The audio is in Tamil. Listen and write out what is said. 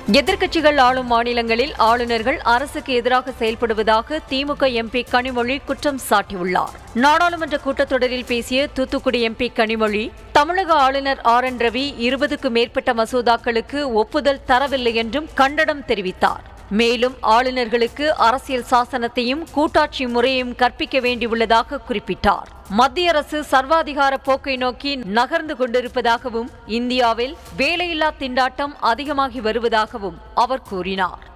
எதிர்க்கட்சிகள் ஆளும் மாநிலங்களில் ஆளுநர்கள் அரசுக்கு எதிராக செயல்படுவதாக திமுக எம்பி கனிமொழி குற்றம் சாட்டியுள்ளார் நாடாளுமன்ற கூட்டத்தொடரில் பேசிய தூத்துக்குடி எம்பி கனிமொழி தமிழக ஆளுநர் ஆர் என் ரவி இருபதுக்கு மேற்பட்ட மசோதாக்களுக்கு ஒப்புதல் தரவில்லை என்றும் கண்டனம் தெரிவித்தார் மேலும் ஆளுநர்களுக்கு அரசியல் சாசனத்தையும் கூட்டாட்சி முறையையும் கற்பிக்க வேண்டியுள்ளதாக குறிப்பிட்டார் மத்திய அரசு சர்வாதிகார போக்கை நோக்கி நகர்ந்து கொண்டிருப்பதாகவும் இந்தியாவில் வேலையில்லா திண்டாட்டம் அதிகமாகி வருவதாகவும் அவர் கூறினார்